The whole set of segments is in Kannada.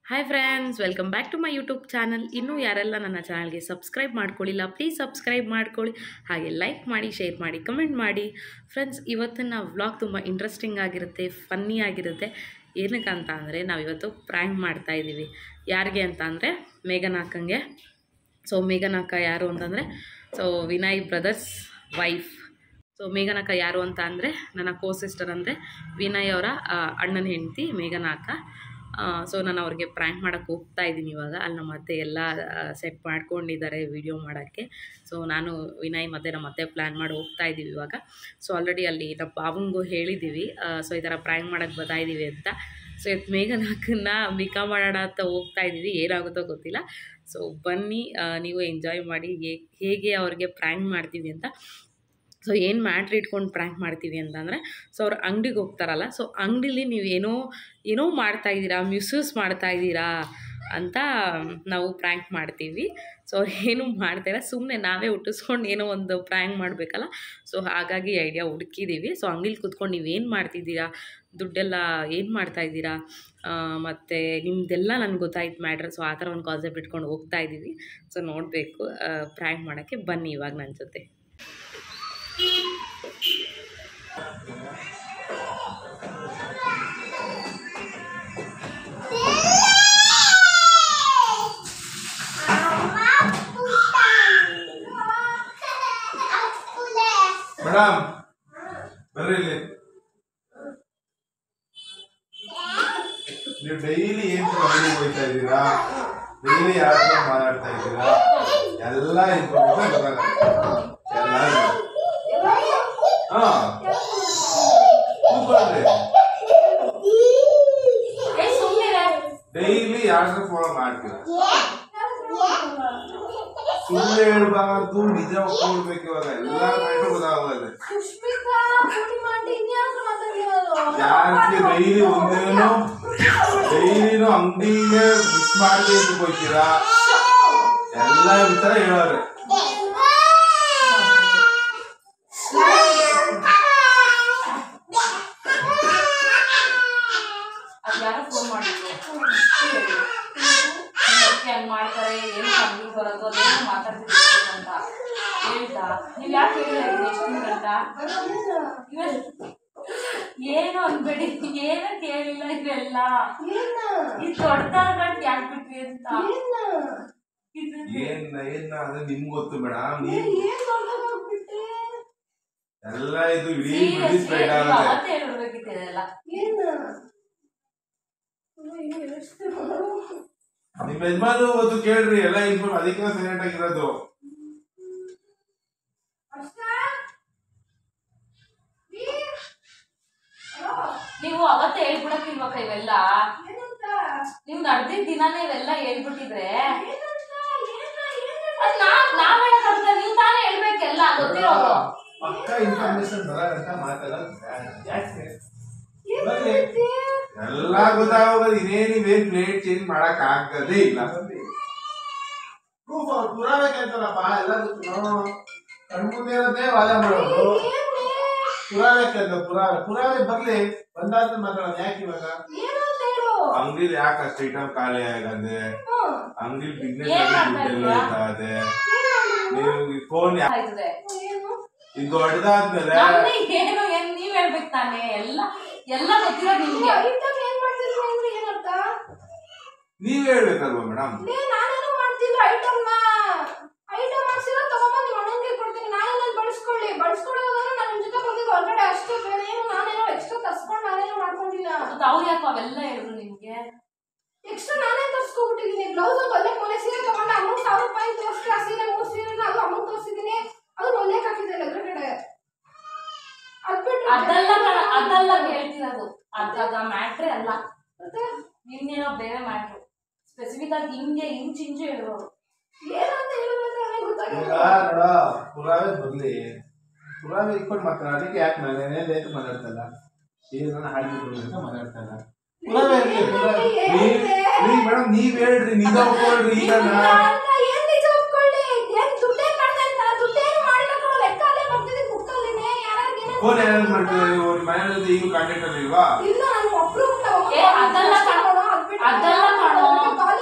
Hi friends welcome back to my YouTube channel ಇನ್ನೂ ಯಾರೆಲ್ಲ ನನ್ನ ಚಾನಲ್ಗೆ ಸಬ್ಸ್ಕ್ರೈಬ್ ಮಾಡ್ಕೊಳ್ಳಿಲ್ಲ ಪ್ಲೀಸ್ ಸಬ್ಸ್ಕ್ರೈಬ್ ಮಾಡ್ಕೊಳ್ಳಿ ಹಾಗೆ ಲೈಕ್ ಮಾಡಿ ಶೇರ್ ಮಾಡಿ ಕಮೆಂಟ್ ಮಾಡಿ ಫ್ರೆಂಡ್ಸ್ ಇವತ್ತಿನ ವ್ಲಾಗ್ ತುಂಬ ಇಂಟ್ರೆಸ್ಟಿಂಗ್ ಆಗಿರುತ್ತೆ ಫನ್ನಿ ಆಗಿರುತ್ತೆ ಏನಕ್ಕೆ ಅಂತ ಅಂದರೆ ನಾವಿವತ್ತು ಪ್ರ್ಯಾಂಕ್ ಮಾಡ್ತಾ ಇದ್ದೀವಿ ಯಾರಿಗೆ ಅಂತ ಅಂದರೆ ಮೇಘನಾಕಂಗೆ ಸೊ ಮೇಘನಾಕ ಯಾರು ಅಂತಂದರೆ so Vinay brother's wife so ಮೇಘನಾಕ ಯಾರು ಅಂತ ಅಂದರೆ ನನ್ನ ಕೋ ಸಿಸ್ಟರ್ ಅಂದರೆ ವಿನಯ್ ಅವರ ಆ, ಅಣ್ಣನ ಹೆಂಡತಿ ಮೇಘನಾಕ ಸೊ ನಾನು ಅವ್ರಿಗೆ ಪ್ರ್ಯಾಂಕ್ ಮಾಡೋಕ್ಕೆ ಹೋಗ್ತಾ ಇದ್ದೀನಿ ಇವಾಗ ಅಲ್ಲಿ ನಮ್ಮ ಅತ್ತೆ ಎಲ್ಲ ಸೆಟ್ ಮಾಡ್ಕೊಂಡಿದ್ದಾರೆ ವಿಡಿಯೋ ಮಾಡೋಕ್ಕೆ ಸೊ ನಾನು ವಿನಯ್ ಮತ್ತು ನಮ್ಮ ಅತ್ತೆ ಪ್ಲ್ಯಾನ್ ಮಾಡಿ ಹೋಗ್ತಾ ಇದ್ದೀವಿ ಇವಾಗ ಸೊ ಆಲ್ರೆಡಿ ಅಲ್ಲಿ ನಮ್ಮ ಬಾವಂಗೂ ಹೇಳಿದ್ದೀವಿ ಸೊ ಈ ಥರ ಪ್ರ್ಯಾಂಕ್ ಮಾಡೋಕ್ಕೆ ಬರ್ತಾ ಇದ್ದೀವಿ ಅಂತ ಸೊ ಇವತ್ತು ಮೇಘನಾಕನ್ನ ಮಿಕಾ ಮಾಡೋಣ ಅಂತ ಹೋಗ್ತಾ ಇದ್ದೀವಿ ಏನಾಗುತ್ತೋ ಗೊತ್ತಿಲ್ಲ ಸೊ ಬನ್ನಿ ಆ, ನೀವು ಎಂಜಾಯ್ ಮಾಡಿ ಹೇ- ಹೇಗೆ ಅವ್ರಿಗೆ ಪ್ರ್ಯಾಂಕ್ ಮಾಡ್ತೀವಿ ಅಂತ ಸೊ ಏನು ಮ್ಯಾಟ್ರ್ ಇಟ್ಕೊಂಡು ಪ್ರ್ಯಾಂಕ್ ಮಾಡ್ತೀವಿ ಅಂತಂದರೆ ಸೊ ಅವ್ರು ಅಂಗಡಿಗೆ ಹೋಗ್ತಾರಲ್ಲ ಸೊ ಅಂಗಡಿಲಿ ನೀವು ಏನೋ ಏನೋ ಮಾಡ್ತಾ ಇದ್ದೀರಾ ಮಿಸ್ಯೂಸ್ ಮಾಡ್ತಾ ಇದ್ದೀರಾ ಅಂತ ನಾವು ಪ್ರ್ಯಾಂಕ್ ಮಾಡ್ತೀವಿ ಸೊ ಅವ್ರು ಏನೂ ಮಾಡ್ತಾಯಿಲ್ಲ ಸುಮ್ಮನೆ ನಾವೇ ಹುಟ್ಟಿಸ್ಕೊಂಡು ಏನೋ ಒಂದು ಪ್ರ್ಯಾಂಕ್ ಮಾಡಬೇಕಲ್ಲ ಸೊ ಹಾಗಾಗಿ ಐಡಿಯಾ ಹುಡುಕಿದ್ದೀವಿ ಸೊ ಅಂಗಡಿಲಿ ಕೂತ್ಕೊಂಡು ನೀವೇನು ಮಾಡ್ತಿದ್ದೀರಾ ದುಡ್ಡೆಲ್ಲ ಏನು ಮಾಡ್ತಾ ಇದ್ದೀರಾ ಮತ್ತು ನಿಮ್ಮದೆಲ್ಲ ನನಗೆ ಗೊತ್ತಾಯ್ತು ಮ್ಯಾಟ್ರ್ ಸೊ ಆ ಥರ ಒಂದು ಕಾನ್ಸೆಪ್ಟ್ ಇಟ್ಕೊಂಡು ಹೋಗ್ತಾ ಇದ್ದೀವಿ ಸೊ ನೋಡಬೇಕು ಪ್ರ್ಯಾಂಕ್ ಮಾಡೋಕ್ಕೆ ಬನ್ನಿ ಇವಾಗ ನನ್ನ ಜೊತೆ ಮೇಡಮ್ ಬರ್ರಿ ಇಲ್ಲಿ ನೀವು ಡೈಲಿ ಏನ್ ಅಂಗಡಿಗೆ ಹೋಗ್ತಾ ಇದ್ದೀರಾ ಡೈಲಿ ಯಾರ ಹತ್ರ ಮಾತಾಡ್ತಾ ಇದ್ದೀರಾ ಎಲ್ಲ ಇನ್ಫಾರ್ಮೇಶನ್ ಗೊತ್ತಾಗುತ್ತೆ ಎಲ್ಲ ಇದೆ. ಹಾ ಕೂತ್ಕೊಳ್ರಿ ಡೈಲಿ ಯಾರ ಹತ್ರ ಫಾಲೋ ಮಾಡ್ತೀರಾ ಸುಮ್ಮನೆ ಹೇಳ್ಬಾರ್ದು ನಿಜ ಒಪ್ಕೊಳ್ಬೇಕು ಇವಾಗ ಎಲ್ಲ ಮ್ಯಾಟ್ರು ಗೊತ್ತಾಗೋದಿಲ್ಲ ಯಾಕೆ ಡೈಲಿ ಒಂದೇನು ಡೈಲಿನೂ ಅಂಗಡಿಗೆ ಮಿಸ್ ಮಾಡದೆ ಅಂತ ಹೋಗ್ತೀರಾ ಎಲ್ಲ ವಿಚಾರ ಹೇಳೋರೆ ಅದು ಯಾರೋ ಫೋನ್ ಮಾಡಿದ್ರು ಹಂಗೆ ಮಾಡ್ತಾರೆ ಏನು ಕಂಪ್ನಿ ಬರೋದು ಅದೇನೋ ಮಾತಾಡ್ತಿದ್ರು ಅಂತ ಹೇಳ್ತಾ ನೀವು ಯಾಕೆ ಹೇಳಿಲ್ಲ ಎಷ್ಟು ತಿಂಗಳಂತ ಏನು ಅನ್ಬೇಡಿ ಏನೋ ಕೇಳಿಲ್ಲ ಇವೆಲ್ಲ ಇದು ದೊಡ್ಡದಾಗಂತ ಯಾಕೆ ಬಿಟ್ರಿ ಅಂತ ಇದು ಏನ್ ಏನ್ ಅಂದ್ರೆ ನಿಮ್ಗೆ ಗೊತ್ತು ಮೇಡಮ್ ನೀವ್ ಎಲ್ಲ ಇದು ಇಡೀ ಬಿಡಿ seriously, ಸ್ಪ್ರೆಡ್ ನೀವು ಆಗುತ್ತೆ ಅವತ್ತೇ ಹೇಳ್ಬೇಕಿತ್ತು ಇದೆಲ್ಲ ನಿಮ್ ಯಜಮಾನು ಇವತ್ತು ಕೇಳ್ರಿ ಎಲ್ಲ ಇನ್ಫಾರ್ಮ್ ಅದಕ್ಕೆ ಸೈಲೆಂಟ್ ಆಗಿರೋದು ನೀವು ಅವತ್ತೇ ಹೇಳ್ಬಿಡಕ್ಕಿಲ್ವಕ್ಕ ಇವೆಲ್ಲ ನೀವು ನಡೆದಿದ್ದ ದಿನಾನೇ ಇವೆಲ್ಲ ಹೇಳ್ಬಿಟ್ಟಿದ್ರೆ ಅದ್ ನಾವ್ ನಾವ್ ಹೇಳಕ್ಕಾಗಲ್ಲ ನೀವು ತಾನೇ ಹೇಳ್ಬೇಕೆಲ್ಲ ಗೊತ್ತಿರೋದು ಪಕ್ಕ ಇನ್ಫಾರ್ಮೇಶನ್ ಬರೋದಂತ ಮಾತಾಡೋದು ಬೇಡ. ಯಾಕೆ ಬರ್ರಿ. ಎಲ್ಲ ಗೊತ್ತಾಗೋದು ಇನ್ನೇ ನೀವೇನ್ ಪ್ಲೇಟ್ ಚೇಂಜ್ ಮಾಡಕ್ ಆಗದೇ ಇಲ್ಲ ಪ್ರೂಫ್ ಅವ್ರು ಪುರಾವೆ ಕೇಳ್ತಾರಪ್ಪ ಎಲ್ಲ ಕಣ್ಮುಂದೆ ಇರೋದೇ ವಾದ ಮಾಡೋದು ಪುರಾವೆ ಕೇಳ್ದ ಪುರಾವೆ ಪುರಾವೆ ಬರ್ಲಿ ಬಂದಾದ್ಮೇಲೆ ಮಾತಾಡೋಣ ಯಾಕೆ ಇವಾಗ ಅಂಗಡಿಲಿ ಯಾಕೆ ಅಷ್ಟು ಐಟಮ್ ಖಾಲಿ ಆಗದೆ ಅಂಗಡಿ ಬಿಸ್ನೆಸ್ ಏನ್ ಮಾಡ್ತಾ ದುಡ್ಡೆಲ್ಲ ಇದ್ದೀರಾ? ಇರ್ತಾ ಇದೆ ನೀವು ಫೋನ್ ಆಯ್ತದೆ ಇದು ದೊಡ್ಡದಾದ್ಮೇಲೆ ನಮ್ಗೆ ಏನು ಏನ್ ನೀವ್ ಹೇಳ್ಬೇಕು ತಾನೇ ಎಲ್ಲ ಎಲ್ಲ ಗೊತ್ತಿರೋ ನಿಮ್ಗೆ ನೀವ್ ಹೇಳ್ಬೇಕಲ್ವಾ ಮೇಡಮ್ ಮತ್ತೆ ಅವ್ರು ಯಾಕೋ ಅವೆಲ್ಲ ಹೇಳಿದ್ರು ನಿಮ್ಗೆ ಎಕ್ಸ್ಟ್ರಾ ನಾನೇ ತರ್ಸ್ಕೊಬಿಟ್ಟಿದ್ದೀನಿ ಬ್ಲೌಸ್ ಒಂದು ಒಳ್ಳೆ ಮೊಲೆ ಸೀರೆ ತಗೊಂಡು ಅಮೌಂಟ್ ಸಾವಿರ ರೂಪಾಯಿ ತೋರಿಸ್ರಿ ಆ ಸೀರೆ ಮೂರು ಸೀರೆನ ಅದು ಅಮೌಂಟ್ ತೋರಿಸಿದ್ದೀನಿ ಅದು ಒಳ್ಳೆ ಹಾಕಿದ್ದೆ ಎದುರುಗಡೆ ಅದ್ ಬಿಟ್ರೆ ಅದೆಲ್ಲ ಕಣ- ಅದೆಲ್ಲ ಹೇಳ್ತಿರೋದು ಅದಾಗ ಮ್ಯಾಟ್ರೇ ಅಲ್ಲ ಮತ್ತೆ ಇನ್ನೇನೋ ಬೇರೆ ಮ್ಯಾಟ್ರು ಸ್ಪೆಸಿಫಿಕ್ ಆಗಿ ಹಿಂಗೆ ಇಂಚ್ ಇಂಚು ಹೇಳಿರೋರು ಏನಂತ ಹೇಳಿದ್ರೆ ನನಗೆ ಈಗ ಗೊತ್ತಾಗಿಲ್ಲ ನೋಡ ಪುರಾವೆ ಬರ್ಲಿ ಪುರಾವೆ ಇಟ್ಕೊಂಡು ಮಾತಾಡ ಅದಕ್ಕೆ ಯಾಕೆ ನಾನೇನೇ ಲೇಟ್ ಮಾತಾಡ್ತಲ್ಲ ಏನನ್ನ ಹಾಡಿದ್ರು ಅಂತ ಮಾತಾಡ್ತಲ್ಲ ಪುರಾವೆ ಇರ್ಲಿ, ಪುರಾವೆ. ನೀವ್- ನೀವ್ ಮೇಡಮ್ ನೀವ್ ಹೇಳ್ರಿ ನಿಜ ಒಪ್ಕೊಳ್ರಿ ಈಗ ನಾ- ಅಲ್ಲ, ಏನ್ ನಿಜ ಒಪ್ಕೊಳ್ಳಿ ಏನ್ ದುಡ್ಡೇನ್ ಮಾಡ್ದೆ ಅಂತ ದುಡ್ಡೇನ್ ಮಾಡಿಲ್ಲ ಕಣೋ, ಲೆಕ್ಕ ಅಲ್ಲೇ ಬರ್ತಿದೆ ಬುಕ್ಕಲ್ಲಿನೇ ಯಾರ್ಯಾರಿಗೆ ಏನೇನ್ ಫೋನ್ ಏನಾದ್ರು ಮಾಡ್ತೀರಾ ನೀವು ನಿಮ್ಮ ಮನೆಯಲ್ಲಿ ಈಗ ಕಾಂಟ್ಯಾಕ್ಟ್ ಅಲ್ಲಿ ಇಲ್ವಾ ಇಲ್ಲ ನಾನು ಒಬ್ರು ಏ, ಅದೆಲ್ಲ ಕಣೋ, ಅದೆಲ್ಲ ಕಣೋ.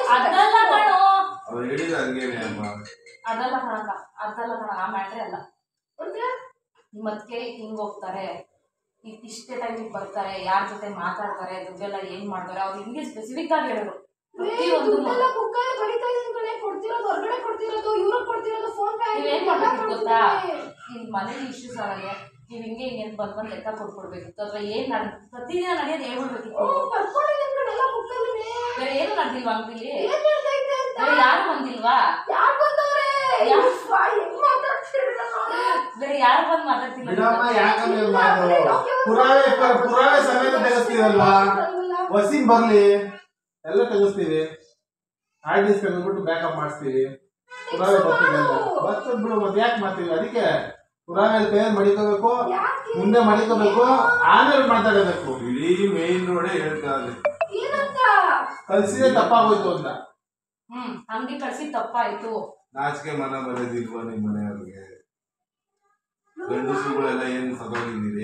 ಅದಲ್ಲ ಕಣೋ ಅವ್ರು ಹೇಳಿದ ಹಂಗೇನೆ ಅಮ್ಮ ಅದಲ್ಲ ಕಣಕ್ಕ ಅದಲ್ಲ ಕಣ ಆ ಮ್ಯಾಟ್ರೇ ಅಲ್ಲ ಮತ್ತೆ ನಿಮ್ಮ ಅದಕ್ಕೆ ಹಿಂಗ್ ಹೋಗ್ತಾರೆ ಇ- ಇಷ್ಟೇ ಟೈಮಿಗೆ ಬರ್ತಾರೆ ಯಾರ ಜೊತೆ ಮಾತಾಡ್ತಾರೆ ದುಡ್ಡೆಲ್ಲ ಏನ್ ಮಾಡ್ತಾರೆ ಅವ್ರು ಹಿಂಗೆ ಸ್ಪೆಸಿಫಿಕ್ ಆಗಿ ಹೇಳಿದ್ರು ಪ್ರತಿಯೊಂದು ದುಡ್ಡೆಲ್ಲ ಬುಕ್ಕಲ್ಲಿ ಬರಿತಾ ಇದೀನಿ ಕಣೆ ಕೊಡ್ತಿರೋದು ಹೊರಗಡೆ ಕೊಡ್ತಿರೋದು ಇವ್ರಿಗೆ ಕೊಡ್ತಿರೋದು ಫೋನ್ ಪೇ ನೀವೇನ್ ಮಾಡ್ಬೇಕು ಗೊತ್ತಾ ಈ ಮನೇಲಿ ಇಶ್ಯೂಸ್ ಆದಾಗ ನೀವ್ ಹಿಂಗೆ ಹಿಂಗೆ ಅಂತ ಬಂದ್ ಬಂದ್ ಲೆಕ್ಕ ಕೊಟ್ಕೊಡ್ಬೇಕಿತ್ತು ಅಥವಾ ಏನ್ ನಡ್ ಪ್ರತಿದಿನ ನಡೆಯೋದು ಹೇಳ್ಬಿಡ್ಬೇಕಿತ್ತು ಬರ್ಕೊಂಡಿದ್ದೀನಿ ಕಣೆಲ್ಲ ಬುಕ್ಕಲ್ಲಿ ಬೇರೆ ಏನು ನಡೆದಿಲ್ವಾ ಅಂಗಡಿಲಿ ಏನ್ ನಡ್ದೈತೆ ಅಂತ ಬೇರೆ ಯಾರು ಬಂದಿಲ್ವಾ ಯಾರ್ ಬಂದವ್ರೆ ಯಾರ್? ಯಪ್ಪಾ, ಹೆಂಗ್ ಮಾತಾಡ್ತಿರಲ್ಲ ನಾನು? ಬೇರೆ ಯಾರು ಬಂದ್ ಮಾತಾಡ್ತಿಲ್ಲ ಬಿಡಮ್ಮ ಯಾಕಂದ್ರೆ ಮಾತು ಪುರಾವೆ ಪುರಾವೆ ಸಮೇತ ತೆಗೆಸ್ತೀವಲ್ವಾ ವಸೀಂ ಬರ್ಲಿ ಎಲ್ಲ ತೆಗಿಸ್ತೀವಿ ಆರ್ ಡಿ ತೆಗೆದ್ಬಿಟ್ಟು ಬ್ಯಾಕಪ್ ಮಾಡಿಸ್ತೀವಿ ಪುರಾವೆ ಬರ್ತೀವಿ ಬರ್ತದ ಬಿಡು ಮತ್ತೆ ಯಾಕೆ ಮಾಡ್ತೀವಿ ಅದಕ್ಕೆ ಪುರಾವೆ ಕೈಯಲ್ಲಿ ಮಡಿಕೋಬೇಕು ಯಾಕೆ? ಮುಂದೆ ಮಡಿಕೋಬೇಕು ಆಮೇಲೆ ಮಾತಾಡಬೇಕು ಇಡೀ ಮೇನ್ ರೋಡೇ ಹೇಳ್ತಾರೆ ಏನಂತ ಕಲ್ಸಿದೆ ತಪ್ಪಾಗೋಯ್ತು ಅಂತ ಹ್ಮ್ ಅಂಗಡಿ ಕಳ್ಸಿ ತಪ್ಪಾಯ್ತು ನಾಚಿಕೆ ಮನ ಬರೋದಿಲ್ವಾ ನಿಮ್ಮ ಮನೆಯವ್ರಿಗೆ ಗಂಡಸುಗಳೆಲ್ಲ ಏನ್ ಸದೋಗಿದ್ದೀರಿ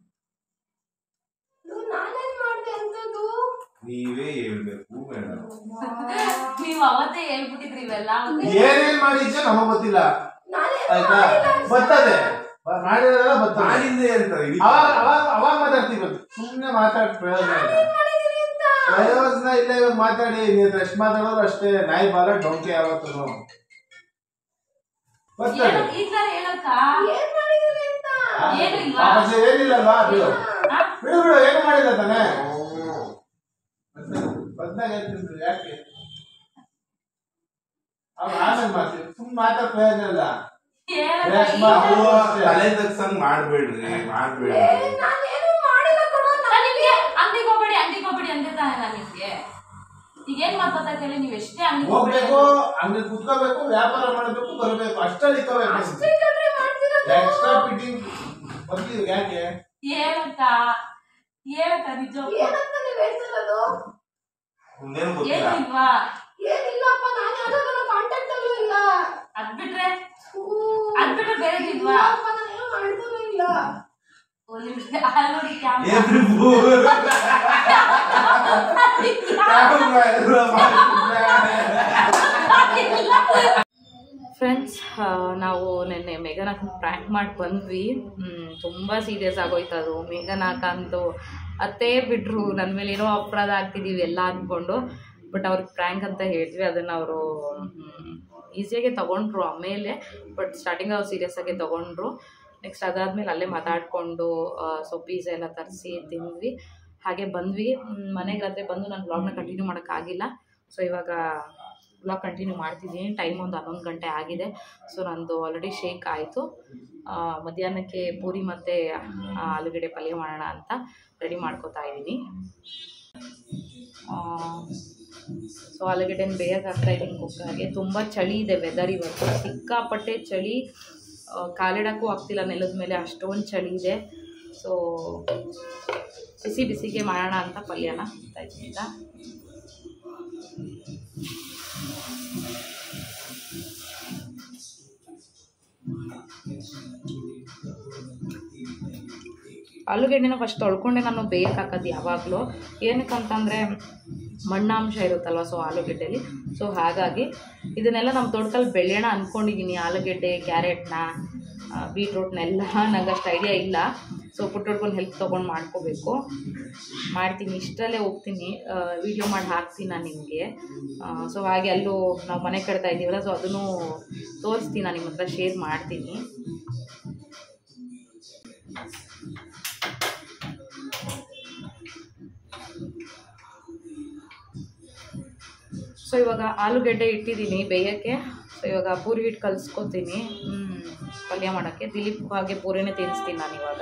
ಇದು ನಾನೇನ್ ಮಾಡ್ದೆ ಅಂತದ್ದು ನೀವೇ ಹೇಳ್ಬೇಕು ಮೇಡಮ್ ನೀವ್ ಅವತ್ತೇ ಹೇಳ್ಬಿಟ್ಟಿದ್ರಿ ಇವೆಲ್ಲ ಮತ್ತೆ ಏನೇನ್ ಮಾಡಿದ್ಯೋ ನಮಗ್ ಗೊತ್ತಿಲ್ಲ ನಾನೇನ್ ಆಯ್ತಾ ಮಾಡಿಲ್ಲ. ಬರ್ತದೆ ಬ- ಮಾಡಿರೋದೆಲ್ಲ ಬರ್ತದೆ ಮಾಡಿದ್ದೆ ಅಂತ ಅವಾಗ ಅವಾಗ ಅವಾಗ ಮಾತಾಡ್ತೀವಿ ಸುಮ್ಮನೆ ಮಾತಾಡ್ ಪ್ರಯೋಜನ ಇಲ್ಲ ನಾನೇನ್ ಮಾಡಿದೀನಿ ಅಂತ ಪ್ರಯೋಜನ ಇಲ್ಲ ಇವಾಗ ಮಾತಾಡಿ ನೀವು ಎಷ್ಟು ಮಾತಾಡೋರು ಅಷ್ಟೇ ನಾಯಿ ಬಾಲ ಡೊಂಕೆ ಯಾವತ್ತು ಬರ್ತದೆ ಏನು ಈಗ್ಲಾರ ಹೇಳಕ್ಕ ಏನ್ ಮಾಡಿದೀನಿ ಅಂತ ಏನು ಇಲ್ವಾ? ವಾಪಸ್ ಏನಿಲ್ಲಲ್ವಾ ಬಿಡು ಆ? ಬಿಡು ಬಿಡು ಏನು ಮಾಡಿಲ್ಲ ತಾನೆ ಬದ್ನಾಗ ಹೇಳ್ತಿದ್ರು ಯಾಕೆ ಅವಾಗ ಆಮೇಲೆ ಮಾಡ್ತೀವಿ ಸುಮ್ಮನೆ ಮಾತಾಡ್ ಪ್ರಯೋಜನ ಇಲ್ಲ ಹೇಳಕ್ಕ ರೇಷ್ಮಾ ಈಗ- ಹೂವು ಅಷ್ಟೇ. ತಲೆ ತಗ್ಸಂಗ್ ಮಾಡ್ಬೇಡ್ರಿ ಏ, ಮಾಡ್ಬೇಡ್ರಿ ನಾನೇನು ಮಾಡಿಲ್ಲ ಕಣೋ ನಾನ್ ನಿಮ್ಗೆ ಅಂಗಡಿಗೆ ಹೋಗ್ಬೇಡಿ ಅಂಗಡಿಗೆ ಹೋಗ್ಬೇಡಿ ಅಂದೆ ತಾನೆ ನಾನು ನಿಮ್ಗೆ ಈಗ ಏನ್ ಮಾತಾಡ್ತಾ ಹೇಳಿ ನೀವು ಎಷ್ಟೇ ಅಂಗಡಿಗೆ ಹೋಗ್ಬೇಕು ಹಂಗೆ ಕುತ್ಕೋಬೇಕು ವ್ಯಾಪಾರ ಮಾಡಬೇಕು ಬರಬೇಕು ಅಷ್ಟೇ ಇಟ್ಕೋಬೇಕು ಅಷ್ಟೇ ಕಣ್ರಿ ಮಾಡ್ತಿರೋದು ಎಕ್ಸ್ಟ್ರಾ ಫಿಟ್ಟಿಂಗ್ ಬರ್ತೀವಿ ಯಾಕೆ ಹೇಳಕ್ಕ ಹೇಳಕ್ಕ ನಿಜ ಏನಂತ ನೀವ್ ಹೇಳ್ತಿರೋದು ಮುಂದೇನು ಗೊತ್ತಿಲ್ಲ ಏನು ಇಲ್ವಾ ಏನಿಲ್ಲಪ್ಪ ನಾನು ಯಾವ್ದಾದ್ರು ಕಾಂಟ್ಯಾಕ್ಟ್ ಅಲ್ಲೂ ಇಲ್ಲ ಅದ್ ಬಿಟ್ರೆ ಥೂ. ಅದ್ ಬಿಟ್ರೆ ಬೇರೆದು ಇಲ್ವಾ ಇಲ್ಲಪ್ಪ ನಾನೇನು ಮಾಡ್ತಾನೂ ಇಲ್ಲ ಒಂದ್ ನಿಮಿಷ ಅಲ್ಲಿ ನೋಡಿ ಕ್ಯಾಮ್ರಾ ಏನ್ರಿ ಬೂರ್? ಕ್ಯಾಮ್ರಾ ಎಲ್ಲ ಮಾಡ್ತಿದ್ದಾರೆ. ಫ್ರೆಂಡ್ಸ್ ನಾವು ನಿನ್ನೆ ಮೇಘನಾಕ್ ಪ್ರ್ಯಾಂಕ್ ಮಾಡಿ ಬಂದ್ವಿ ತುಂಬ ಸೀರಿಯಸ್ ಆಗೋಯ್ತು ಅದು ಮೇಘನಾಕ ಅಂತೂ ಅತ್ತೇ ಬಿಟ್ಟರು ನನ್ನ ಮೇಲೆ ಏನೋ ಅಪರಾಧ ಆಗ್ತಿದ್ದೀವಿ ಎಲ್ಲ ಅಂದ್ಕೊಂಡು ಬಟ್ ಅವ್ರಿಗೆ ಪ್ರ್ಯಾಂಕ್ ಅಂತ ಹೇಳಿದ್ವಿ ಅದನ್ನು ಅವರು ಈಸಿಯಾಗೆ ತೊಗೊಂಡ್ರು ಆಮೇಲೆ ಬಟ್ ಸ್ಟಾರ್ಟಿಂಗ್ ಅವ್ರು ಸೀರಿಯಸ್ ಆಗಿ ತೊಗೊಂಡ್ರು ನೆಕ್ಸ್ಟ್ ಅದಾದಮೇಲೆ ಅಲ್ಲೇ ಮಾತಾಡಿಕೊಂಡು ಸೊ ಪೀಝಾ ಎಲ್ಲ ತರಿಸಿ ತಿಂದ್ವಿ ಹಾಗೆ ಬಂದ್ವಿ ಮ್, ಮನೆಗೆ ರಾತ್ರಿ ಬಂದು ನಾನು ಬ್ಲಾಗ್ನ ಕಂಟಿನ್ಯೂ ಮಾಡೋಕ್ಕಾಗಿಲ್ಲ ಸೊ ಇವಾಗ ಬ್ಲಾಗ್ ಕಂಟಿನ್ಯೂ ಮಾಡ್ತಿದ್ದೀನಿ ಟೈಮ್ ಒಂದು ಹನ್ನೊಂದು ಗಂಟೆ ಆಗಿದೆ ಸೊ ನಂದು ಆಲ್ರೆಡಿ ಶೇಕ್ ಆಯಿತು ಮಧ್ಯಾಹ್ನಕ್ಕೆ ಪೂರಿ ಮತ್ತು ಆಲೂಗಡ್ಡೆ ಪಲ್ಯ ಮಾಡೋಣ ಅಂತ ರೆಡಿ ಮಾಡ್ಕೋತಾ ಇದ್ದೀನಿ ಸೊ ಆಲೂಗಡ್ಡೆನ ಬೇಯಕ್ಕೆ ಹಾಕ್ತಾ ಇದ್ದೀನಿ ಕುಕ್ಕರ್ಗೆ ತುಂಬ ಚಳಿ ಇದೆ ವೆದರ್ ಇವತ್ತು ಸಿಕ್ಕಾಪಟ್ಟೆ ಚಳಿ ಆ, ಕಾಲಿಡಕ್ಕೂ ಆಗ್ತಿಲ್ಲ ನೆಲದ ಮೇಲೆ ಅಷ್ಟೊಂದು ಚಳಿ ಇದೆ ಸೊ ಬಿಸಿ ಬಿಸಿಗೆ ಮಾಡೋಣ ಅಂತ ಪಲ್ಯನ ಹಾಕ್ತಾ ಇದ್ದೀನಿ ಈಗ ಆಲೂಗೆಡ್ಡೆನ ಫಸ್ಟ್ ತೊಳ್ಕೊಂಡೆ ನಾನು ಬೇಯಕ್ಕೆ ಹಾಕೋದು ಯಾವಾಗಲೂ ಏನಕ್ಕಂತಂದರೆ ಮಣ್ಣಾಂಶ ಇರುತ್ತಲ್ವ ಸೊ ಆಲೂಗೆಡ್ಡೆಲಿ ಸೊ ಹಾಗಾಗಿ ಇದನ್ನೆಲ್ಲ ನಮ್ಮ ತೋಟದಲ್ಲಿ ಬೆಳೆಯೋಣ ಅಂದ್ಕೊಂಡಿದ್ದೀನಿ ಆಲೂಗೆಡ್ಡೆ ಕ್ಯಾರೆಟ್ನ ಬೀಟ್ರೂಟ್ನೆಲ್ಲ ನಂಗೆ ಅಷ್ಟು ಐಡಿಯಾ ಇಲ್ಲ ಸೊ ಪುಟ್ಟೊಡ್ಕೊಂಡು ಹೆಲ್ಪ್ ತೊಗೊಂಡು ಮಾಡ್ಕೋಬೇಕು ಮಾಡ್ತೀನಿ ಇಷ್ಟರಲ್ಲೇ ಹೋಗ್ತೀನಿ ವಿಡಿಯೋ ಮಾಡಿ ಹಾಕ್ತೀನಿ ನಾನು ನಿಮಗೆ ಸೊ ಹಾಗೆ ಅಲ್ಲೂ ನಾವು ಮನೆ ಕಟ್ತಾ ಇದ್ದೀವಲ್ಲ ಸೊ ಅದನ್ನು ತೋರಿಸ್ತೀನಿ ನಾನು ನಿಮ್ಮ ಹತ್ರ ಶೇರ್ ಮಾಡ್ತೀನಿ ಸೊ ಇವಾಗ ಆಲೂಗೆಡ್ಡೆ ಇಟ್ಟಿದ್ದೀನಿ ಬೇಯೋಕ್ಕೆ ಸೊ ಇವಾಗ ಪೂರಿ ಹಿಟ್ಟು ಕಲಿಸ್ಕೊತೀನಿ ಪಲ್ಯ ಮಾಡೋಕ್ಕೆ ದಿಲೀಪ್ ಹಾಗೆ ಪೂರಿನೇ ತಿನ್ನಿಸ್ತೀನಿ ನಾನು ಇವಾಗ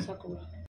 ಸಾಕು